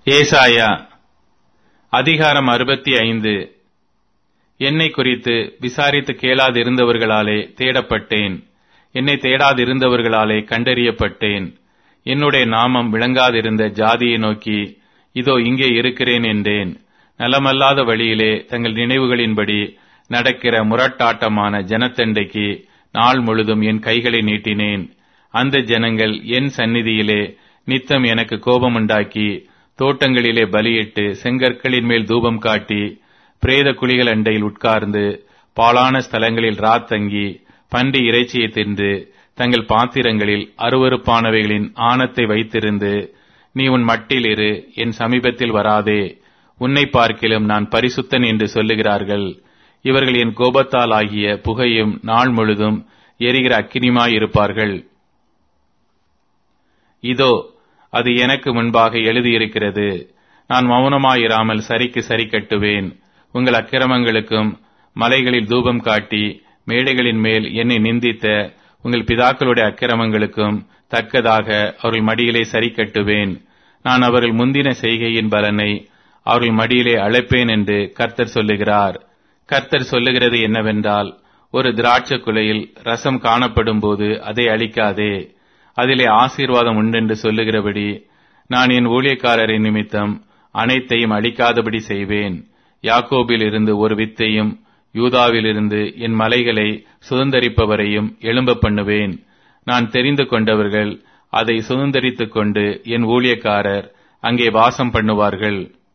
ஏசாயா அதிகாரம் அறுபத்தி ஐந்து என்னை குறித்து விசாரித்து கேளாதிருந்தவர்களாலே தேடப்பட்டேன் என்னை தேடாதிருந்தவர்களாலே கண்டறியப்பட்டேன் என்னுடைய நாமம் விளங்காதிருந்த ஜாதியை நோக்கி இதோ இங்கே இருக்கிறேன் என்றேன் நலமல்லாத வழியிலே தங்கள் நினைவுகளின்படி நடக்கிற முரட்டாட்டமான ஜனத்தண்டைக்கு நாள் முழுதும் என் கைகளை நீட்டினேன் அந்த ஜனங்கள் என் சந்நிதியிலே நித்தம் எனக்கு கோபமுண்டாக்கி தோட்டங்களிலே பலியிட்டு செங்கற்களின் மேல் தூபம் காட்டி பிரேத குழிகள் அண்டையில் உட்கார்ந்து பாழான ஸ்தலங்களில் ராத்தங்கி பன்றி இறைச்சியை தின்று தங்கள் பாத்திரங்களில் அருவருப்பானவைகளின் ஆணத்தை வைத்திருந்து நீ உன் மட்டில் இரு என் சமீபத்தில் வராதே உன்னை பார்க்கிலும் நான் பரிசுத்தன் என்று சொல்லுகிறார்கள் இவர்கள் என் கோபத்தால் ஆகிய புகையும் நாள் முழுதும் எரிகிற அக்கினிமாயிருப்பார்கள் இதோ அது எனக்கு முன்பாக எழுதியிருக்கிறது நான் மௌனமாயிராமல் சரிக்கு சரி கட்டுவேன் உங்கள் அக்கிரமங்களுக்கும் மலைகளில் தூபம் காட்டி மேடைகளின் மேல் என்னை நிந்தித்த உங்கள் பிதாக்களுடைய அக்கிரமங்களுக்கும் தக்கதாக அவர்கள் மடியிலே சரி கட்டுவேன் நான் அவர்கள் முந்தின செய்கையின் பலனை அவர்கள் மடியிலே அழைப்பேன் என்று கர்த்தர் சொல்லுகிறார் கர்த்தர் சொல்லுகிறது என்னவென்றால் ஒரு திராட்சை குலையில் ரசம் காணப்படும் போது அதை அழிக்காதே அதிலே ஆசீர்வாதம் உண்டென்று சொல்லுகிறபடி நான் என் ஊழியக்காரரின் நிமித்தம் அனைத்தையும் அழிக்காதபடி செய்வேன் யாக்கோபில் இருந்து ஒரு வித்தையும் யூதாவிலிருந்து என் மலைகளை சுதந்தரிப்பவரையும் எழும்ப பண்ணுவேன் நான் தெரிந்து கொண்டவர்கள் அதை சுதந்தரித்துக் கொண்டு என் ஊழியக்காரர் அங்கே வாசம் பண்ணுவார்கள்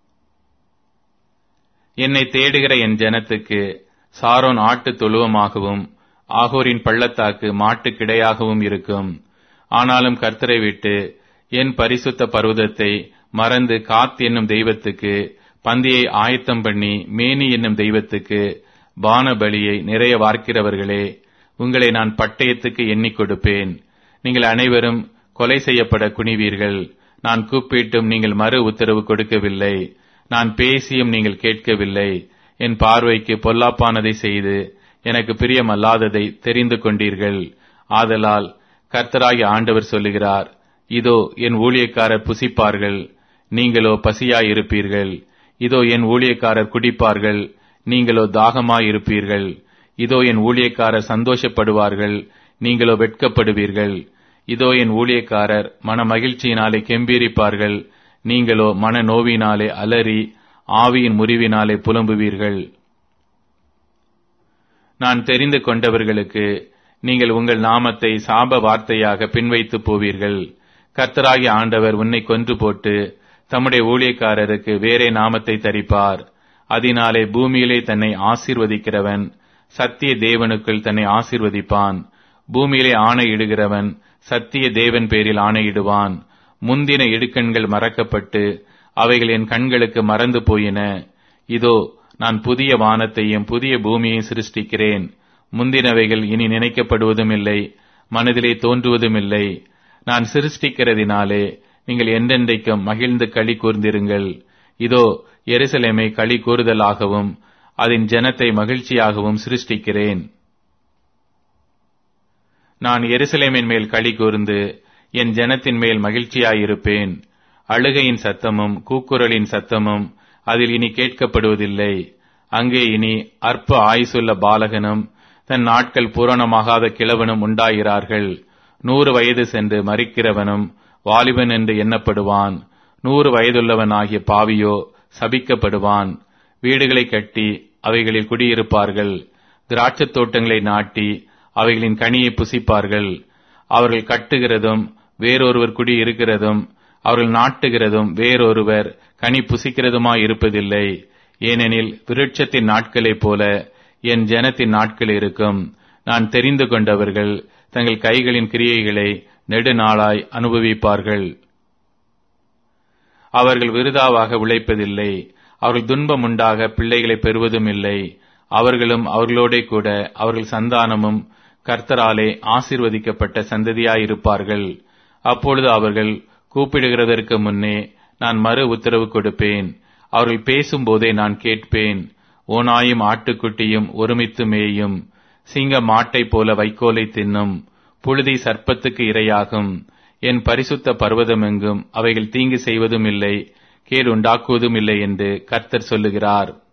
என்னை தேடுகிற என் ஜனத்துக்கு சாரோன் ஆட்டு தொழுவமாகவும் ஆகோரின் பள்ளத்தாக்கு மாட்டு கிடையாகவும் இருக்கும் ஆனாலும் கர்த்தரை விட்டு என் பரிசுத்த பர்வதத்தை மறந்து காத் என்னும் தெய்வத்துக்கு பந்தியை ஆயத்தம் பண்ணி மேனி என்னும் தெய்வத்துக்கு பான பலியை நிறைய வார்க்கிறவர்களே உங்களை நான் பட்டயத்துக்கு எண்ணிக் கொடுப்பேன் நீங்கள் அனைவரும் கொலை செய்யப்பட குனிவீர்கள் நான் கூப்பிட்டும் நீங்கள் மறு உத்தரவு கொடுக்கவில்லை நான் பேசியும் நீங்கள் கேட்கவில்லை என் பார்வைக்கு பொல்லாப்பானதை செய்து எனக்கு பிரியமல்லாததை தெரிந்து கொண்டீர்கள் ஆதலால் கர்த்தராகி ஆண்டவர் சொல்லுகிறார் இதோ என் ஊழியக்காரர் புசிப்பார்கள் நீங்களோ பசியாயிருப்பீர்கள் இதோ என் ஊழியக்காரர் குடிப்பார்கள் நீங்களோ தாகமாயிருப்பீர்கள் இதோ என் ஊழியக்காரர் சந்தோஷப்படுவார்கள் நீங்களோ வெட்கப்படுவீர்கள் இதோ என் ஊழியக்காரர் மன மகிழ்ச்சியினாலே கெம்பீரிப்பார்கள் நீங்களோ மன நோவினாலே அலறி ஆவியின் முறிவினாலே புலம்புவீர்கள் நான் தெரிந்து கொண்டவர்களுக்கு நீங்கள் உங்கள் நாமத்தை சாப வார்த்தையாக பின்வைத்து போவீர்கள் கர்த்தராகி ஆண்டவர் உன்னை கொன்று போட்டு தம்முடைய ஊழியக்காரருக்கு வேறே நாமத்தை தரிப்பார் அதனாலே பூமியிலே தன்னை ஆசீர்வதிக்கிறவன் சத்திய தேவனுக்குள் தன்னை ஆசீர்வதிப்பான் பூமியிலே ஆணையிடுகிறவன் சத்திய தேவன் பேரில் ஆணையிடுவான் முந்தின இடுக்கண்கள் மறக்கப்பட்டு அவைகள் என் கண்களுக்கு மறந்து போயின இதோ நான் புதிய வானத்தையும் புதிய பூமியையும் சிருஷ்டிக்கிறேன் முந்தினவைகள் இனி நினைக்கப்படுவதும் இல்லை மனதிலே தோன்றுவதும் இல்லை நான் சிருஷ்டிக்கிறதினாலே நீங்கள் என்றென்றைக்கும் மகிழ்ந்து களி கூர்ந்திருங்கள் இதோ எருசலேமை களி கூறுதலாகவும் அதன் ஜனத்தை மகிழ்ச்சியாகவும் சிருஷ்டிக்கிறேன் நான் எருசலேமின் மேல் களி கூர்ந்து என் ஜனத்தின் மேல் மகிழ்ச்சியாயிருப்பேன் அழுகையின் சத்தமும் கூக்குரலின் சத்தமும் அதில் இனி கேட்கப்படுவதில்லை அங்கே இனி அற்ப ஆயுசுள்ள பாலகனும் தன் நாட்கள் பூரணமாகாத கிழவனும் உண்டாகிறார்கள் நூறு வயது சென்று மறிக்கிறவனும் வாலிபன் என்று எண்ணப்படுவான் நூறு வயதுள்ளவன் ஆகிய பாவியோ சபிக்கப்படுவான் வீடுகளை கட்டி அவைகளில் குடியிருப்பார்கள் திராட்சத் தோட்டங்களை நாட்டி அவைகளின் கனியை புசிப்பார்கள் அவர்கள் கட்டுகிறதும் வேறொருவர் குடியிருக்கிறதும் அவர்கள் நாட்டுகிறதும் வேறொருவர் கனி புசிக்கிறதுமாய் இருப்பதில்லை ஏனெனில் விருட்சத்தின் நாட்களைப் போல என் ஜனத்தின் நாட்கள் இருக்கும் நான் தெரிந்து கொண்டவர்கள் தங்கள் கைகளின் கிரியைகளை நெடுநாளாய் அனுபவிப்பார்கள் அவர்கள் விருதாவாக உழைப்பதில்லை அவர்கள் துன்பம் உண்டாக பிள்ளைகளை பெறுவதும் இல்லை அவர்களும் அவர்களோட கூட அவர்கள் சந்தானமும் கர்த்தராலே ஆசிர்வதிக்கப்பட்ட சந்ததியாயிருப்பார்கள் அப்பொழுது அவர்கள் கூப்பிடுகிறதற்கு முன்னே நான் மறு உத்தரவு கொடுப்பேன் அவர்கள் பேசும்போதே நான் கேட்பேன் ஓனாயும் ஆட்டுக்குட்டியும் ஒருமித்து மேயும் சிங்க மாட்டைப் போல வைக்கோலை தின்னும் புழுதி சர்ப்பத்துக்கு இரையாகும் என் பரிசுத்த பர்வதமெங்கும் அவைகள் தீங்கு செய்வதும் இல்லை கேடு உண்டாக்குவதும் இல்லை என்று கர்த்தர் சொல்லுகிறார்